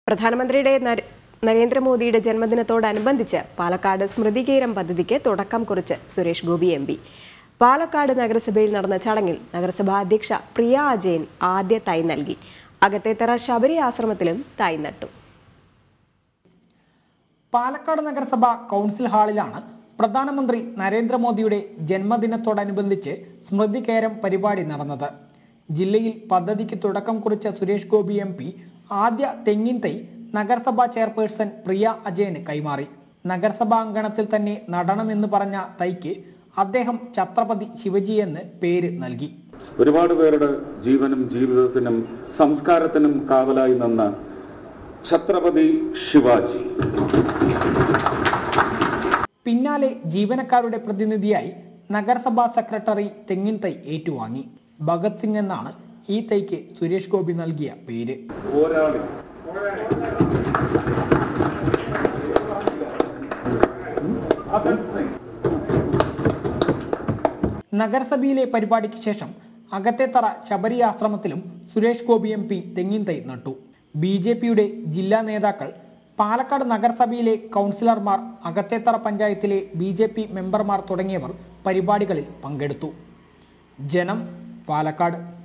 പ്രധാനമന്ത്രിയുടെ നര- നരേന്ദ്രമോദിയുടെ ജന്മദിനത്തോടനുബന്ധിച്ച് പാലക്കാട് സ്മൃതികീരം പദ്ധതിക്ക് തുടക്കം കുറിച്ച് സുരേഷ് ഗോപി എം പി പാലക്കാട് നഗരസഭയിൽ നടന്ന ചടങ്ങിൽ നഗരസഭാ അധ്യക്ഷ പ്രിയ അജയൻ ആദ്യ തൈ നൽകി അകത്തേത്തറ ശബരി ആശ്രമത്തിലും തൈ നട്ടു പാലക്കാട് നഗരസഭ കൗൺസിൽ ഹാളിലാണ് പ്രധാനമന്ത്രി നരേന്ദ്രമോദിയുടെ ജന്മദിനത്തോടനുബന്ധിച്ച് സ്മൃതി കേരം പരിപാടി നടന്നത് ജില്ലയിൽ പദ്ധതിക്ക് തുടക്കം കുറിച്ച സുരേഷ് ഗോപി എം പി ആദ്യ തെങ്ങിൻ തൈ നഗരസഭാ ചെയർപേഴ്സൺ പ്രിയ അജയന് കൈമാറി നഗരസഭാ അങ്കണത്തിൽ തന്നെ നടണമെന്ന് പറഞ്ഞ തൈക്ക് അദ്ദേഹം ഛത്രപതി ശിവജി എന്ന് പേര് നൽകി ഒരുപാട് പേരുടെ ജീവനും ജീവിതത്തിനും സംസ്കാരത്തിനും കാവലായി നിന്ന ഛത്രപതി ശിവാജി പിന്നാലെ ജീവനക്കാരുടെ പ്രതിനിധിയായി നഗരസഭാ സെക്രട്ടറി തെങ്ങിൻ തൈ ഏറ്റുവാങ്ങി ഭഗത് സിംഗ് എന്നാണ് ഈ തൈക്ക് സുരേഷ് ഗോപി നൽകിയ പേര് പോരാളി ഭഗത് സിംഗ് നഗരസഭയിലെ പരിപാടിക്ക് ശേഷം അകത്തേത്തറ ശബരി ആശ്രമത്തിലും സുരേഷ് ഗോപി എം പി തെങ്ങിൻ തൈ നട്ടു ബി ജെ പിയുടെ ജില്ലാ നേതാക്കൾ പാലക്കാട് നഗരസഭയിലെ കൗൺസിലർമാർ അകത്തേത്തറ പഞ്ചായത്തിലെ ബി ജെ പി മെമ്പർമാർ തുടങ്ങിയവർ പരിപാടികളിൽ പങ്കെടുത്തു ജനം പാലക്കാട്